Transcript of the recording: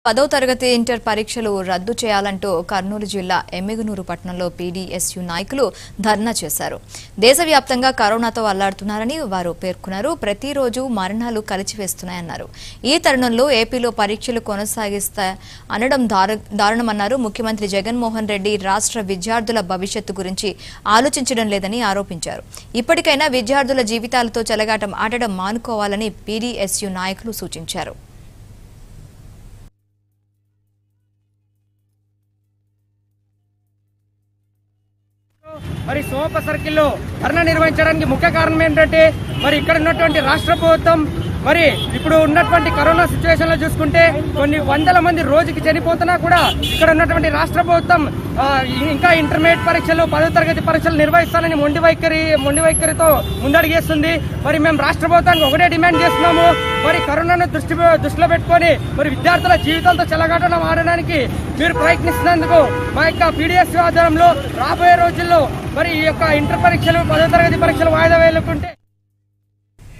పదో తరగతి ఇంటర్ పరీక్షలు రద్దు చేయాలంటూ కర్నూలు జిల్లా ఎమ్మిగనూరు పట్టణంలో పీడీఎస్యు నాయకులు ధర్నా చేశారు దేశవ్యాప్తంగా కరోనాతో అల్లాడుతున్నారని వారు పేర్కొన్నారు ప్రతిరోజు మరణాలు కలిచివేస్తున్నాయన్నారు ఈ తరుణంలో ఏపీలో పరీక్షలు కొనసాగిస్తా అనడం దారు- దారుణమన్నారు ముఖ్యమంత్రి జగన్మోహన్ రెడ్డి రాష్ట్ర విద్యార్థుల భవిష్యత్తు గురించి ఆలోచించడం లేదని ఆరోపించారు ఇప్పటికైనా విద్యార్థుల జీవితాలతో చెలగాటం ఆడడం మానుకోవాలని పీడీఎస్యు నాయకులు సూచించారు మరి సోప సర్కిల్లో ధర్నా నిర్వహించడానికి ముఖ్య కారణం ఏంటంటే మరి ఇక్కడ ఉన్నటువంటి రాష్ట్ర ప్రభుత్వం మరి ఇప్పుడు ఉన్నటువంటి కరోనా సిచ్యువేషన్ లో చూసుకుంటే కొన్ని వందల మంది రోజుకి చనిపోతున్నా కూడా ఇక్కడ ఉన్నటువంటి రాష్ట్ర ప్రభుత్వం ఆ, ఇంకా ఇంటర్మీడియట్ పరీక్షలు పదో తరగతి పరీక్షలు నిర్వహిస్తానని మొండి వైఖరి మొండి వైఖరితో ముందడిగేస్తుంది మరి మేము రాష్ట్ర ప్రభుత్వానికి ఒకటే డిమాండ్ చేస్తున్నాము మరి కరోనాను దృష్టి దృష్టిలో పెట్టుకొని మరి విద్యార్థుల జీవితాలతో చెలగాటం ఆడడానికి మీరు ప్రయత్నిస్తున్నందుకు మా యొక్క పీడిఎస్ ఆధ్వర్యంలో రాబోయే రోజుల్లో మరి ఈ యొక్క ఇంటర్ పరీక్షలు పదో తరగతి పరీక్షలు వాయిదా వేయకుంటే